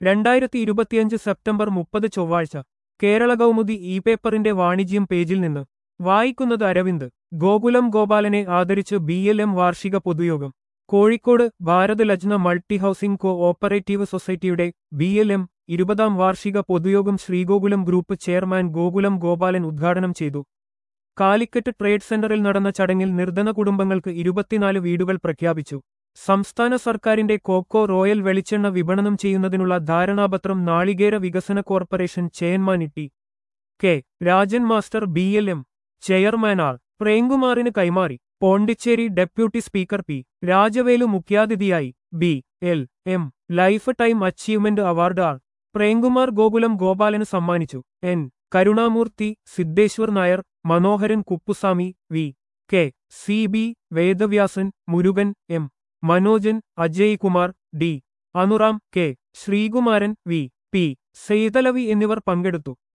രണ്ടായിരത്തി ഇരുപത്തിയഞ്ച് സെപ്റ്റംബർ മുപ്പത് ചൊവ്വാഴ്ച കേരള കൗമുദി ഇ പേപ്പറിന്റെ വാണിജ്യം പേജിൽ നിന്ന് വായിക്കുന്നത് അരവിന്ദ് ഗോകുലം ഗോപാലനെ ആദരിച്ച് ബി എൽ എം വാർഷിക പൊതുയോഗം Kozhikode Bharat Lajna multi housing co operative സൊസൈറ്റിയുടെ ബി എൽ എം ഇരുപതാം വാർഷിക പൊതുയോഗം ശ്രീഗോകുലം ഗ്രൂപ്പ് ചെയർമാൻ ഗോകുലം ഗോപാലൻ ഉദ്ഘാടനം ചെയ്തു കാലിക്കറ്റ് ട്രേഡ് സെന്ററിൽ നടന്ന ചടങ്ങിൽ നിർധന കുടുംബങ്ങൾക്ക് ഇരുപത്തിനാല് വീടുകൾ പ്രഖ്യാപിച്ചു സംസ്ഥാന സർക്കാരിന്റെ കോക്കോ റോയൽ വെളിച്ചെണ്ണ വിപണനം ചെയ്യുന്നതിനുള്ള ധാരണാപത്രം നാളികേര വികസന corporation chairman Itty K Rajan master B L M chairman R പ്രേംകുമാറിന് കൈമാറി Pondicherry deputy speaker P Rajavelu മുഖ്യാതിഥിയായി B L M life time achievement award R Premkumar Gokulam ഗോപാലന് സമ്മാനിച്ചു N Karunamoorthy Siddheshwar Nair Manoharan Kuppuswamy V K C B Vedavyasan Murugan M Manojan Ajay Kumar D Anuram K Sreekumaran V P Saithalavi എന്നിവർ പങ്കെടുത്തു